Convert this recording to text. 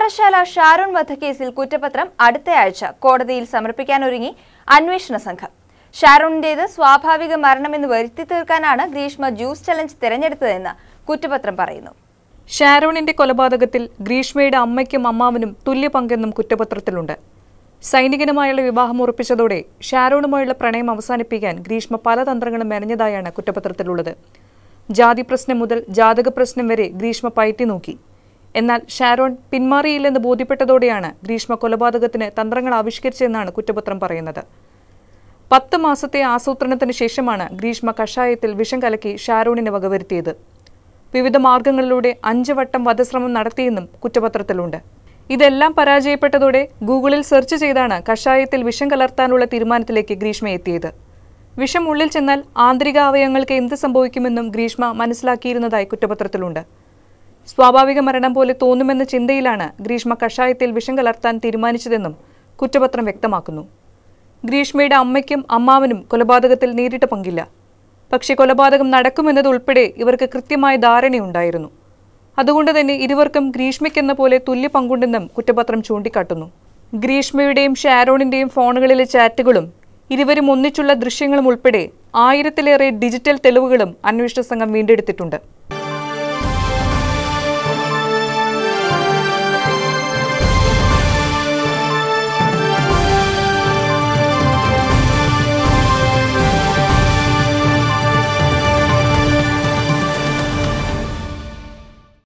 പാറശാല ഷാരോൺ വധക്കേസിൽ കുറ്റപത്രം അടുത്തയാഴ്ച കോടതിയിൽ സമർപ്പിക്കാനൊരുങ്ങി അന്വേഷണ സംഘം ഷാരോണിന്റേത് സ്വാഭാവിക മരണമെന്ന് വരുത്തി തീർക്കാനാണ് ഗ്രീഷ്മ ജ്യൂസ് ചലഞ്ച് തിരഞ്ഞെടുത്തതെന്ന് കുറ്റപത്രം പറയുന്നു ഷാരോണിന്റെ കൊലപാതകത്തിൽ ഗ്രീഷ്മയുടെ അമ്മയ്ക്കും അമ്മാവനും തുല്യ പങ്കെന്നും കുറ്റപത്രത്തിലുണ്ട് സൈനികനുമായുള്ള വിവാഹം ഉറപ്പിച്ചതോടെ ഷാരോണുമായുള്ള പ്രണയം അവസാനിപ്പിക്കാൻ ഗ്രീഷ്മ പല തന്ത്രങ്ങളും മെനഞ്ഞതായാണ് കുറ്റപത്രത്തിലുള്ളത് ജാതി പ്രശ്നം മുതൽ ജാതക പ്രശ്നം വരെ ഗ്രീഷ്മ പയറ്റി നോക്കി എന്നാൽ ഷാരോൺ പിന്മാറിയില്ലെന്ന് ബോധ്യപ്പെട്ടതോടെയാണ് ഗ്രീഷ്മ കൊലപാതകത്തിന് തന്ത്രങ്ങൾ ആവിഷ്കരിച്ചതെന്നാണ് കുറ്റപത്രം പറയുന്നത് പത്ത് മാസത്തെ ആസൂത്രണത്തിന് ശേഷമാണ് ഗ്രീഷ്മ കഷായത്തിൽ വിഷം കലക്കി ഷാരോണിനെ വകവരുത്തിയത് വിവിധ മാർഗങ്ങളിലൂടെ അഞ്ച് വട്ടം വധശ്രമം നടത്തിയെന്നും കുറ്റപത്രത്തിലുണ്ട് ഇതെല്ലാം പരാജയപ്പെട്ടതോടെ ഗൂഗിളിൽ സെർച്ച് ചെയ്താണ് കഷായത്തിൽ വിഷം കലർത്താനുള്ള തീരുമാനത്തിലേക്ക് ഗ്രീഷ്മ എത്തിയത് വിഷം ഉള്ളിൽ ചെന്നാൽ ആന്തരിക അവയവങ്ങൾക്ക് എന്ത് സംഭവിക്കുമെന്നും ഗ്രീഷ്മ മനസ്സിലാക്കിയിരുന്നതായി കുറ്റപത്രത്തിലുണ്ട് സ്വാഭാവിക മരണം പോലെ തോന്നുമെന്ന ചിന്തയിലാണ് ഗ്രീഷ്മ കഷായത്തിൽ വിഷം കലർത്താൻ തീരുമാനിച്ചതെന്നും കുറ്റപത്രം വ്യക്തമാക്കുന്നു ഗ്രീഷ്മയുടെ അമ്മയ്ക്കും അമ്മാവനും കൊലപാതകത്തിൽ നേരിട്ട പങ്കില്ല പക്ഷേ കൊലപാതകം നടക്കുമെന്നതുൾപ്പെടെ ഇവർക്ക് കൃത്യമായ ധാരണയുണ്ടായിരുന്നു അതുകൊണ്ട് തന്നെ ഇരുവർക്കും ഗ്രീഷ്മയ്ക്കെന്ന പോലെ തുല്യ പങ്കുണ്ടെന്നും കുറ്റപത്രം ചൂണ്ടിക്കാട്ടുന്നു ഗ്രീഷ്മയുടെയും ഷാരോണിന്റെയും ഫോണുകളിലെ ചാറ്റുകളും ഇരുവരും ഒന്നിച്ചുള്ള ദൃശ്യങ്ങളും ഉൾപ്പെടെ ആയിരത്തിലേറെ ഡിജിറ്റൽ തെളിവുകളും അന്വേഷണ സംഘം വീണ്ടെടുത്തിട്ടുണ്ട്